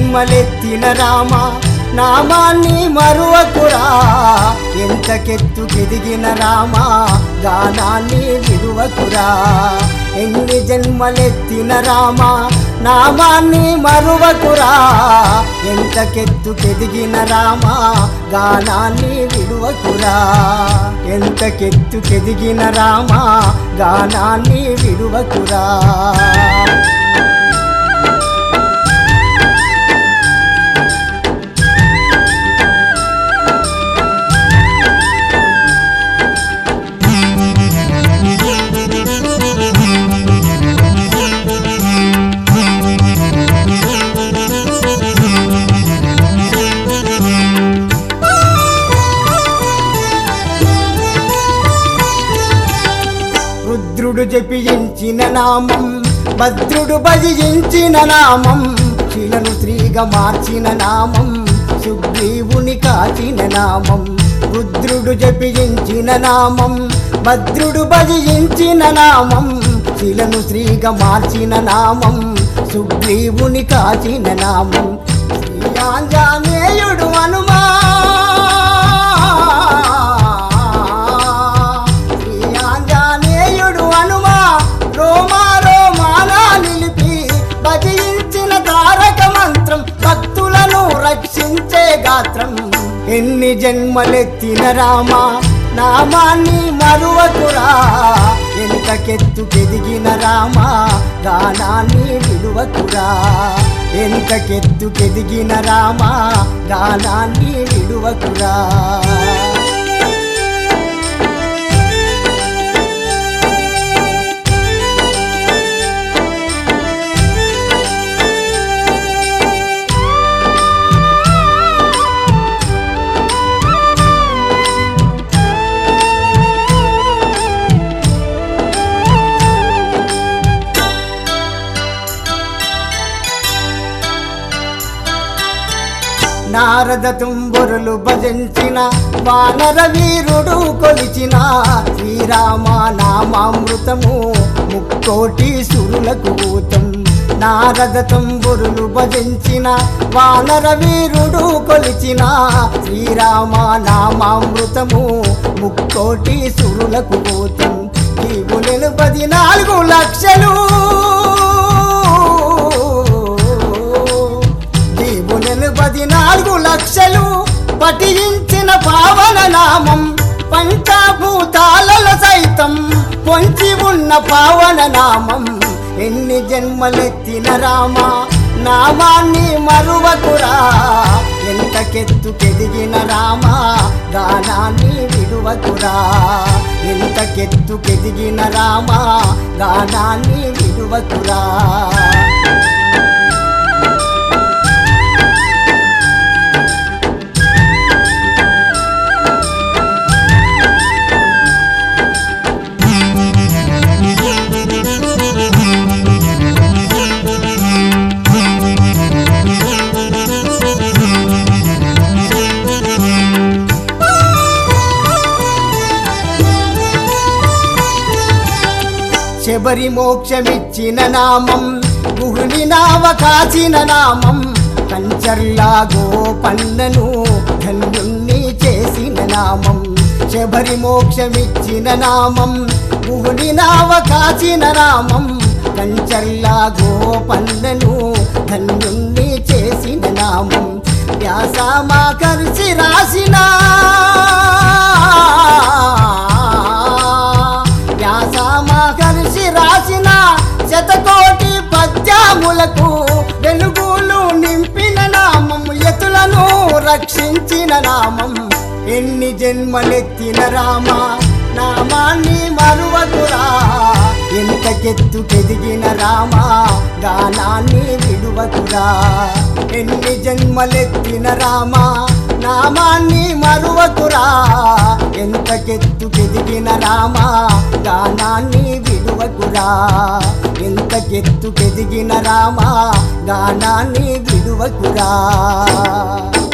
జన్మలెత్తిన రామ నామాన్ని మరువకురా ఎంతకెత్తుకెదిగిన రామ గానాన్ని విడువకురా ఎన్ని జన్మలెత్తిన రామ నామాన్ని మరువకురా ఎంతకెత్తుకెదిగిన రామ గానాన్ని విడువకురా ఎంతకెత్తుకెదిగిన రామ గానాన్ని విడువకురా రుద్రుడు జపించిన నామం భద్రుడు భజించిన నామం శిలను స్త్రీగా మార్చిన నామం సుగ్రీవుని కాచిన నామం రుద్రుడు జపించిన నామం భద్రుడు భజించిన నామం శిలను స్త్రీగా మార్చిన నామం సుగ్రీవుని కాచిన నామం శ్రీ ఆంజనేయుడు హనుమా శ్రీ ఆంజనేయుడు హనుమా రోమా రోమానా నిలిపి భజించిన తారక మంత్రం భక్తులను రక్షించే గాత్రం ఎన్ని జన్మలెత్తిన రామ నామాన్ని మరువకురా ఎంతకెత్తుకెదిగిన రామ గానాన్ని విడువకురా ఎంతకెత్తుకెదిగిన రామ గానాన్ని విడువకురా నారద తుంబురులు భజించిన వానర వీరుడు కొలిచిన శ్రీరామ నామామృతము ముక్కోటి సురులకు ఊతం నారద తుంబురులు భజించిన వానర వీరుడు కొలిచిన శ్రీరామ నామామృతము ముక్కోటి సురులకు ఊతం జీవులను పదినాలుగు లక్షలు దేవులను పదినాలుగు లక్షలు పఠించిన పావన నామం పంచభూతాలలో సైతం పొంచి ఉన్న పావన నామం ఎన్ని జన్మలెత్తిన రామ నామాన్ని మరువకురా ఎంతకెత్తుకెదిగిన రామ గానాన్ని విడువకురా ఎంతకెత్తుకెదిగిన రామ గానాన్ని విడువకురా శబరి మోక్షమిచ్చిన నామం గుహుని నావ కాచిన నామం కంచర్లా గోపన్నను ధన్యుణ్ణి చేసిన నామం శబరి మోక్షమిచ్చిన నామం గుహుని నావ కాచిన నామం కంచర్లా గోపన్నను ధన్యుణ్ణి చేసిన నామం వ్యాసమా కలిసి రాసిన వ్యాసమా కలిసి రాసిన శతకోటి పద్యములకు వెలుగులు నింపిన నామం ఎతులను రక్షించిన నామం ఎన్ని జన్మలెత్తిన రామ నామాన్ని మరువకురా ఎంతకెత్తుకెదిగిన రామ గానాన్ని విడువకురా ఎన్ని జన్మలెత్తిన రామ నామాన్ని మరువకురా ఎంతకెత్తుకెదిగిన రామ గానాన్ని విడువకురా ఎంతకెత్తుకెదిగిన రామ గానాన్ని విడువకురా